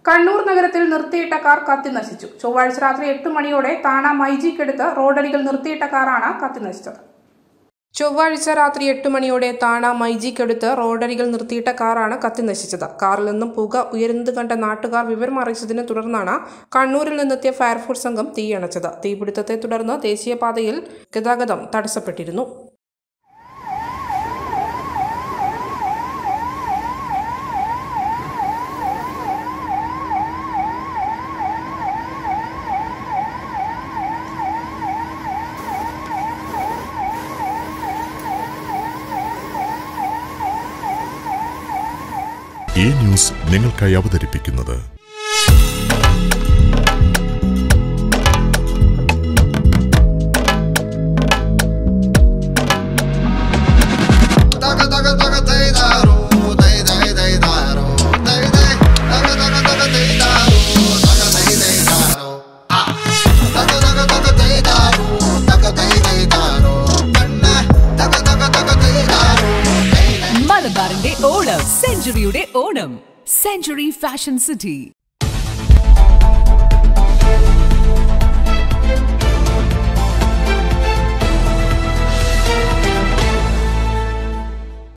കണ്ണൂർ നഗരത്തിൽ നിർത്തിയിട്ട കാർ കത്തി നശിച്ചു ചൊവ്വാഴ്ച രാത്രി എട്ട് മണിയോടെ താണ മൈജിക്കടുത്ത് റോഡരികിൽ നിർത്തിയിട്ട കാറാണ് കത്തി നശിച്ചത് ചൊവ്വാഴ്ച രാത്രി എട്ട് മണിയോടെ താണ മൈജിക്കടുത്ത് റോഡരികിൽ നിർത്തിയിട്ട കാറാണ് കത്തി നശിച്ചത് കാറിൽ നിന്നും പുക ഉയരുന്നത് കണ്ട നാട്ടുകാർ വിവരം അറിയിച്ചതിനെ തുടർന്നാണ് കണ്ണൂരിൽ നിന്നെത്തിയ ഫയർഫോഴ്സ് സംഘം തീയണച്ചത് തീപിടുത്തത്തെ തുടർന്ന് ദേശീയപാതയിൽ ഗതാഗതം തടസ്സപ്പെട്ടിരുന്നു ഈ ന്യൂസ് നിങ്ങൾക്കായി അവതരിപ്പിക്കുന്നത് Daga daga daga day daru, day day day daru, day day. Daga daga daga day daru, daga day day daru. Ah. Daga daga daga day daru, daga day day daru. Kanna, daga daga daga day daru, day day. മലബാറിന്റെ ഓണം സെഞ്ചുറിയുടെ Onam century fashion city